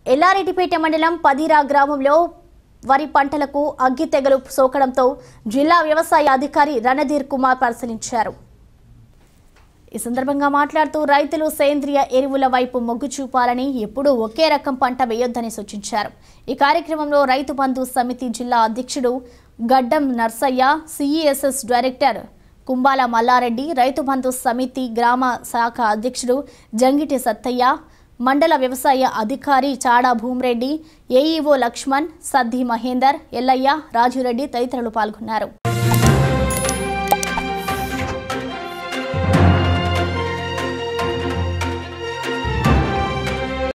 ఎల్లారెడ్డిపేట మండలం పదిరా గ్రామంలో వరి పంటలకు అగ్గి తెగలు సోకడంతో జిల్లా వ్యవసాయ అధికారి రణధీర్ కుమార్ పరిశీలించారు ఈ సందర్భంగా మాట్లాడుతూ రైతులు సేంద్రియ ఎరువుల వైపు మొగ్గు చూపాలని ఎప్పుడూ ఒకే రకం పంట వేయొద్దని సూచించారు ఈ కార్యక్రమంలో రైతు బంధు సమితి జిల్లా అధ్యక్షుడు గడ్డం నర్సయ్య సిఈఎస్ఎస్ డైరెక్టర్ కుంబాల మల్లారెడ్డి రైతు బంధు సమితి గ్రామ శాఖ అధ్యక్షుడు జంగిటి సత్తయ్య మండల వ్యవసాయ అధికారి చాడా భూమిరెడ్డి ఏఈఓ లక్ష్మణ్ సద్ది మహేందర్ ఎల్లయ్య రాజురెడ్డి తదితరులు పాల్గొన్నారు